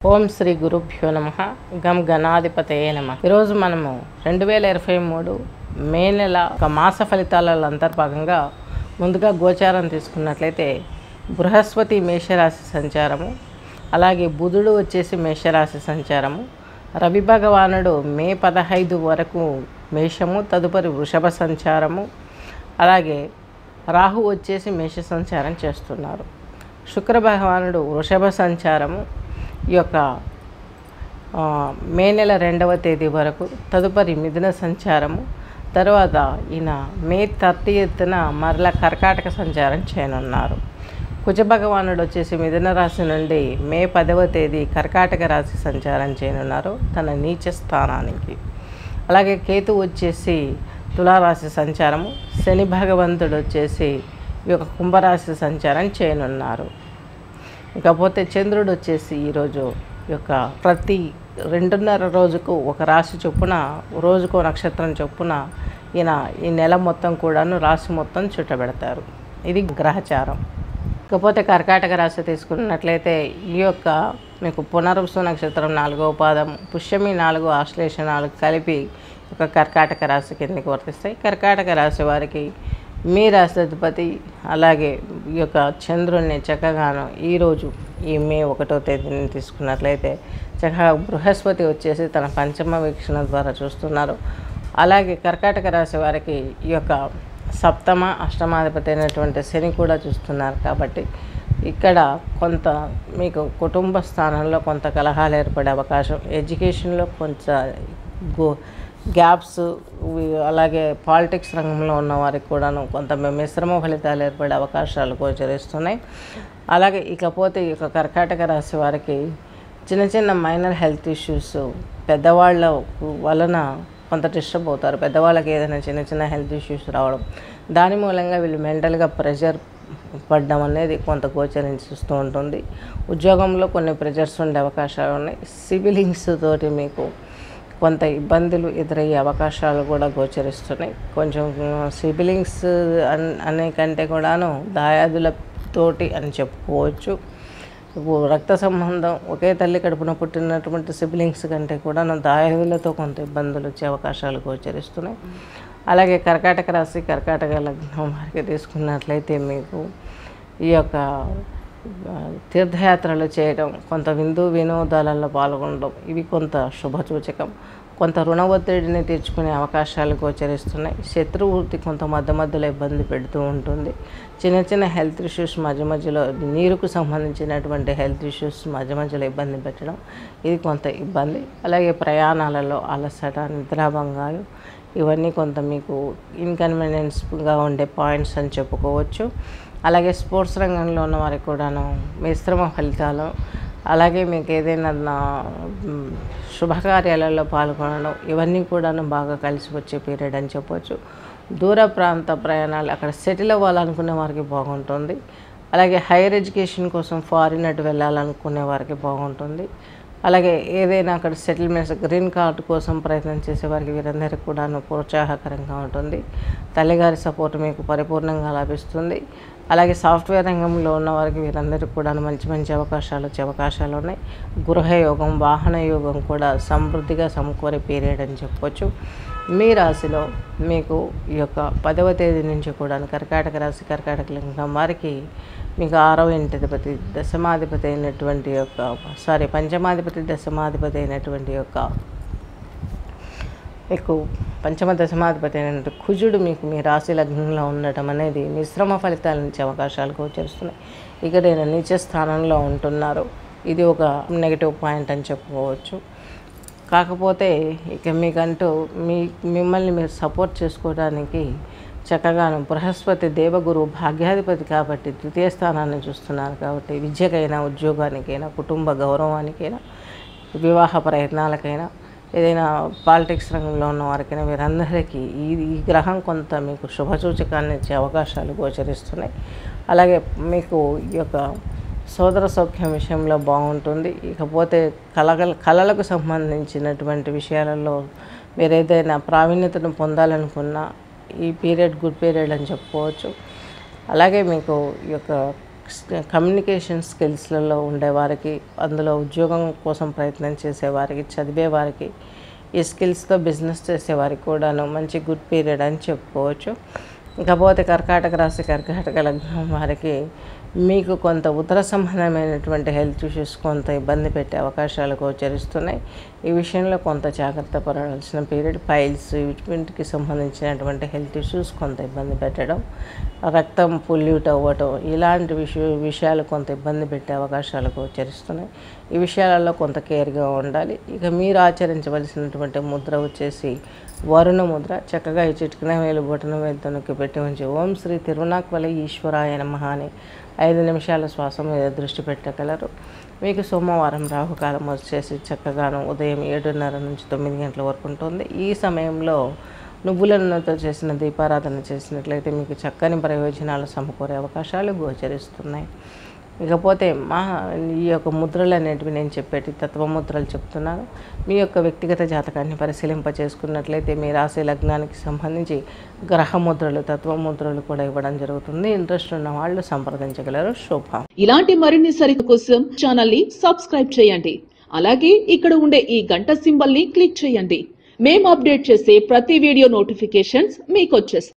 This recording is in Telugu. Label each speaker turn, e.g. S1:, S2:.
S1: ఓం శ్రీ గురుభ్యో నమ గం గణాధిపతయే నమ ఈరోజు మనము రెండు వేల ఇరవై మూడు మే నెల ఒక మాస ఫలితాలలో అంతర్భాగంగా ముందుగా గోచారం తీసుకున్నట్లయితే బృహస్పతి మేషరాశి సంచారము అలాగే బుధుడు వచ్చేసి మేషరాశి సంచారము రవి భగవానుడు మే పదహైదు వరకు మేషము తదుపరి వృషభ సంచారము అలాగే రాహు వచ్చేసి మేష సంచారం చేస్తున్నారు శుక్ర భగవానుడు వృషభ సంచారము ఈ యొక్క ఆ, మే నెల రెండవ తేదీ వరకు తదుపరి మిథున సంచారము తర్వాత ఈయన మే థర్టీ ఎత్తున మరల కర్కాటక సంచారం చేయనున్నారు కుజ భగవానుడు వచ్చేసి మిథున రాశి నుండి మే పదవ తేదీ కర్కాటక రాశి సంచారం చేయనున్నారు తన నీచ స్థానానికి అలాగే కేతు వచ్చేసి తులారాశి సంచారము శని భగవంతుడు వచ్చేసి ఈ యొక్క కుంభరాశి సంచారం చేయనున్నారు ఇకపోతే చంద్రుడు వచ్చేసి ఈరోజు ఈ యొక్క ప్రతి రెండున్నర రోజుకు ఒక రాశి చొప్పున రోజుకో నక్షత్రం చొప్పున ఈయన ఈ నెల మొత్తం కూడాను రాశి మొత్తం చుట్టబెడతారు ఇది గ్రహచారం ఇకపోతే కర్కాటక రాశి తీసుకున్నట్లయితే ఈ యొక్క మీకు పునరుసు నక్షత్రం నాలుగో పాదం పుష్యమి నాలుగు ఆశ్లేష నాలుగు కలిపి ఒక కర్కాటక రాశి కిందకి వర్తిస్తాయి కర్కాటక రాశి వారికి మీ రాష్ట్రాధిపతి అలాగే ఈ యొక్క చంద్రుడిని చక్కగాను ఈరోజు ఈ మే ఒకటో తేదీని తీసుకున్నట్లయితే చక్కగా బృహస్పతి వచ్చేసి తన పంచమ వీక్షణ ద్వారా చూస్తున్నారు అలాగే కర్కాటక రాశి వారికి ఈ యొక్క సప్తమ అష్టమాధిపతి అయినటువంటి శని కూడా చూస్తున్నారు కాబట్టి ఇక్కడ కొంత మీకు కుటుంబ స్థానంలో కొంత కలహాలు ఏర్పడే అవకాశం ఎడ్యుకేషన్లో కొంచెం గో గ్యాప్స్ వి- అలాగే పాలిటిక్స్ రంగంలో ఉన్న వారికి కూడాను కొంత మిశ్రమ ఫలితాలు ఏర్పడే అవకాశాలు గోచరిస్తున్నాయి అలాగే ఇకపోతే ఈ యొక్క కర్కాటక రాశి వారికి చిన్న చిన్న మైనర్ హెల్త్ ఇష్యూస్ పెద్దవాళ్ళ వలన కొంత డిస్టర్బ్ అవుతారు పెద్దవాళ్ళకి ఏదైనా చిన్న చిన్న హెల్త్ ఇష్యూస్ రావడం దాని మూలంగా వీళ్ళు మెంటల్గా ప్రెషర్ పడడం అనేది కొంత గోచరిస్తూ ఉంటుంది ఉద్యోగంలో కొన్ని ప్రెజర్స్ ఉండే అవకాశాలు ఉన్నాయి సిబిలింగ్స్ తోటి మీకు కొంత ఇబ్బందులు ఎదురయ్యే అవకాశాలు కూడా గోచరిస్తున్నాయి కొంచెం సిబిలింగ్స్ అన్ అనే కంటే కూడాను దాయాదుల తోటి అని చెప్పుకోవచ్చు ఇప్పుడు రక్త సంబంధం ఒకే తల్లి కడుపున పుట్టినటువంటి సిబ్లింగ్స్ కంటే కూడా దాయాదులతో కొంత ఇబ్బందులు వచ్చే అవకాశాలు గోచరిస్తున్నాయి అలాగే కర్కాటక రాశి కర్కాటక లగ్నం వారికి తీసుకున్నట్లయితే మీకు ఈ యొక్క ఆ, తీర్థయాత్రలు చేయడం కొంత విందు వినోదాలలో పాల్గొనడం ఇవి కొంత శుభసూచకం కొంత రుణ ఒత్తిడిని తీర్చుకునే అవకాశాలు గోచరిస్తున్నాయి శత్రువృత్తి కొంత మధ్య మధ్యలో ఇబ్బంది పెడుతూ ఉంటుంది చిన్న చిన్న హెల్త్ ఇష్యూస్ మధ్య మధ్యలో నీరుకు సంబంధించినటువంటి హెల్త్ ఇష్యూస్ మధ్య మధ్యలో ఇబ్బంది పెట్టడం ఇది కొంత ఇబ్బంది అలాగే ప్రయాణాలలో అలసట నిద్రాభంగాలు ఇవన్నీ కొంత మీకు ఇన్కన్వీనియన్స్గా ఉండే పాయింట్స్ అని చెప్పుకోవచ్చు అలాగే స్పోర్ట్స్ రంగంలో ఉన్న వారికి కూడాను మిశ్రమ ఫలితాలు అలాగే మీకు ఏదైనా నా మ్, శుభకార్యాలలో పాల్గొనడం ఇవన్నీ కూడాను బాగా కలిసి వచ్చే పీరియడ్ అని చెప్పొచ్చు దూర ప్రాంత ప్రయాణాలు అక్కడ సెటిల్ అవ్వాలనుకునే వారికి బాగుంటుంది అలాగే హైయర్ ఎడ్యుకేషన్ కోసం ఫారిన్ అటు వెళ్ళాలనుకునే వారికి బాగుంటుంది అలాగే ఏదైనా అక్కడ సెటిల్మెంట్స్ గ్రీన్ కార్డు కోసం ప్రయత్నం చేసే వారికి వీరందరికీ కూడాను ప్రోత్సాహకరంగా ఉంటుంది తల్లిగారి సపోర్ట్ మీకు పరిపూర్ణంగా లభిస్తుంది అలాగే సాఫ్ట్వేర్ రంగంలో ఉన్న వారికి వీరందరికీ కూడా మంచి మంచి అవకాశాలు వచ్చే అవకాశాలు ఉన్నాయి గృహ యోగం వాహన యోగం కూడా సమృద్ధిగా సమకూరే పీరియడ్ అని చెప్పొచ్చు మీ రాశిలో మీకు ఈ యొక్క పదవ తేదీ నుంచి కూడా కర్కాటక రాశి కర్కాటక లింగం వారికి మీకు ఆరవ ఇంటిధిపతి దశమాధిపతి అయినటువంటి యొక్క సారీ పంచమాధిపతి దశమాధిపతి అయినటువంటి యొక్క మీకు పంచమ దశమాధిపతి అయినటువంటి కుజుడు మీకు మీ రాశి లగ్నంలో ఉండటం అనేది మిశ్రమ ఫలితాలు ఇచ్చే అవకాశాలు గోచరిస్తున్నాయి ఇక్కడ ఈయన నీచ స్థానంలో ఉంటున్నారు ఇది ఒక నెగిటివ్ పాయింట్ అని చెప్పుకోవచ్చు కాకపోతే ఇక మీకంటూ మీ మిమ్మల్ని మీరు సపోర్ట్ చేసుకోవడానికి చక్కగాను బృహస్పతి దేవగురు భాగ్యాధిపతి కాబట్టి ద్వితీయ స్థానాన్ని చూస్తున్నారు కాబట్టి విద్యకైనా ఉద్యోగానికైనా కుటుంబ గౌరవానికైనా వివాహ ప్రయత్నాలకైనా ఏదైనా పాలిటిక్స్ రంగంలో ఉన్న వారికైనా వీరందరికీ ఈ ఈ గ్రహం కొంత మీకు శుభసూచకాన్ని ఇచ్చే అవకాశాలు గోచరిస్తున్నాయి అలాగే మీకు ఈ యొక్క సోదర సౌఖ్యం విషయంలో బాగుంటుంది ఇకపోతే కళగల కళలకు సంబంధించినటువంటి విషయాలలో మీరు ఏదైనా ప్రావీణ్యతను పొందాలనుకున్నా ఈ పీరియడ్ గుడ్ పీరియడ్ అని చెప్పుకోవచ్చు అలాగే మీకు ఈ యొక్క కమ్యూనికేషన్ స్కిల్స్లలో ఉండేవారికి అందులో ఉద్యోగం కోసం ప్రయత్నం చేసేవారికి చదివేవారికి ఈ స్కిల్స్తో బిజినెస్ చేసేవారికి కూడాను మంచి గుడ్ పీరియడ్ అని చెప్పుకోవచ్చు ఇకపోతే కర్కాటక రాశి కర్కాటక లగ్నం వారికి మీకు కొంత ఉత్తర సంబంధమైనటువంటి హెల్త్ ఇష్యూస్ కొంత ఇబ్బంది పెట్టే అవకాశాలు గోచరిస్తున్నాయి ఈ విషయంలో కొంత జాగ్రత్త పడాల్సిన పీరియడ్ పైల్స్ వీటికి సంబంధించినటువంటి హెల్త్ ఇష్యూస్ కొంత ఇబ్బంది పెట్టడం రక్తం పొల్యూట్ అవ్వటం ఇలాంటి విషయ విషయాలు కొంత ఇబ్బంది పెట్టే అవకాశాలు గోచరిస్తున్నాయి ఈ విషయాలలో కొంత కేర్గా ఉండాలి ఇక మీరు ఆచరించవలసినటువంటి ముద్ర వచ్చేసి వరుణ ముద్ర చక్కగా ఈ చిటికిన వేలు బొటన వేలుతో నొక్కి పెట్టి ఉంచి ఓం శ్రీ తిరునాక్వల ఈశ్వరాయ నమః అని ఐదు నిమిషాల శ్వాస మీద దృష్టి పెట్టగలరు మీకు సోమవారం రాహుకాలం వచ్చేసి చక్కగాను ఉదయం ఏడున్నర నుంచి తొమ్మిది గంటల వరకు ఉంటుంది ఈ సమయంలో నువ్వుల నూనెతో చేసిన దీపారాధన చేసినట్లయితే మీకు చక్కని ప్రయోజనాలు సమకూరే అవకాశాలు గోచరిస్తున్నాయి ఇకపోతే మా ఈ యొక్క ముద్రలు అనేటివి నేను చెప్పేటి తత్వముద్రలు చెప్తున్నాను మీ యొక్క వ్యక్తిగత జాతకాన్ని పరిశీలింప చేసుకున్నట్లయితే మీ రాశి లగ్నానికి సంబంధించి గ్రహ ముద్రలు తత్వముద్రలు కూడా ఇవ్వడం జరుగుతుంది ఇంట్రెస్ట్ ఉన్న వాళ్ళు సంప్రదించగలరు శుభం
S2: ఇలాంటి మరిన్ని సరిత కోసం ఛానల్ ని సబ్స్క్రైబ్ చేయండి అలాగే ఇక్కడ ఉండే ఈ గంట సింబల్ ని క్లిక్ చేయండి మేము అప్డేట్ చేసే ప్రతి వీడియో నోటిఫికేషన్స్ మీకు వచ్చేస్తాయి